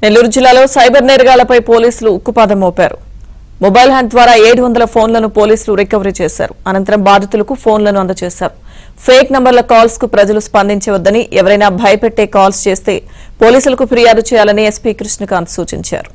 నెల్లూరు జిల్లాలో సైబర్ నేరగాళ్లపై పోలీసులు ఉక్కుపాదం మోపారు మొబైల్ హ్యాండ్ ద్వారా ఏడు వందల ఫోన్లను పోలీసులు రికవరీ చేశారు అనంతరం బాధితులకు ఫోన్లను అందజేశారు ఫేక్ నంబర్ల కాల్స్ కు ప్రజలు స్పందించవద్దని ఎవరైనా భయపెట్టే కాల్స్ చేస్తే పోలీసులకు ఫిర్యాదు చేయాలని ఎస్పీ కృష్ణకాంత్ సూచించారు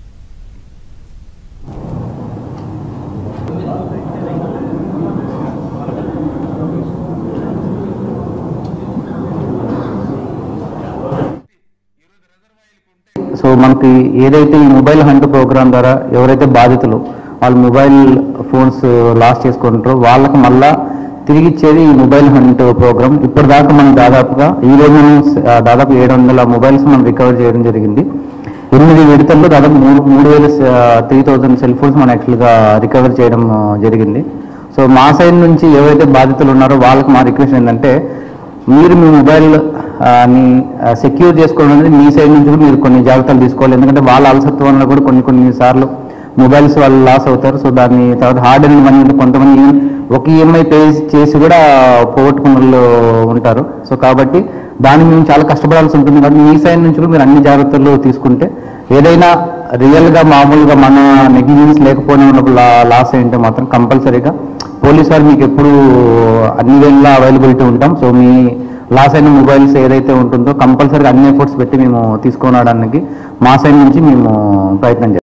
సో మనకి ఏదైతే ఈ మొబైల్ హంట్ ప్రోగ్రామ్ ద్వారా ఎవరైతే బాధితులు వాళ్ళు మొబైల్ ఫోన్స్ లాస్ చేసుకుంటారో వాళ్ళకి మళ్ళా తిరిగి ఇచ్చేది ఈ మొబైల్ హంట్ ప్రోగ్రామ్ ఇప్పటిదాకా మనం దాదాపుగా ఈ రోజు మనం ఆ, దాదాపు ఏడు వందల మొబైల్స్ మనం రికవర్ చేయడం జరిగింది ఎనిమిది విడతల్లో దాదాపు మూడు మూడు వేల త్రీ థౌజండ్ సెల్ ఫోన్స్ మనం యాక్చువల్గా రికవర్ చేయడం ఆ, జరిగింది సో మా సైడ్ నుంచి ఎవరైతే బాధితులు ఉన్నారో వాళ్ళకి మా రిక్వెస్ట్ ఏంటంటే మీరు మీ మొబైల్ ఆ, ని సెక్యూర్ చేసుకోవడం అనేది మీ సైడ్ నుంచి కూడా మీరు కొన్ని జాగ్రత్తలు తీసుకోవాలి ఎందుకంటే వాళ్ళ అలసత్వం వల్ల కూడా కొన్ని కొన్ని సార్లు మొబైల్స్ వాళ్ళు లాస్ అవుతారు సో దాన్ని తర్వాత హార్డ్ అండ్ మనీ ఉంటే కొంతమంది even ఒక ఈఎంఐ పే చేసి కూడా పోగొట్టుకున్న వాళ్ళు ఉంటారు సో కాబట్టి దాన్ని మేము చాలా కష్టపడాల్సి ఉంటుంది కాబట్టి మీ సైడ్ నుంచి కూడా మీరు అన్ని జాగ్రత్తలు తీసుకుంటే ఏదైనా రియల్గా మామూలుగా మన నెగ్లిజెన్స్ లేకపోయినా ఉన్నప్పుడు లాస్ అయింటే మాత్రం కంపల్సరీగా పోలీస్ వారు మీకు ఎప్పుడు అన్ని వేళ అవైలబిలిటీ ఉంటాం సో మీ లాస్ అయిన మొబైల్స్ ఏదైతే ఉంటుందో కంపల్సరీగా అన్ని ఎఫర్ట్స్ పెట్టి మేము తీసుకునడానికి మా సైడ్ నుంచి మేము ప్రయత్నం చేస్తాం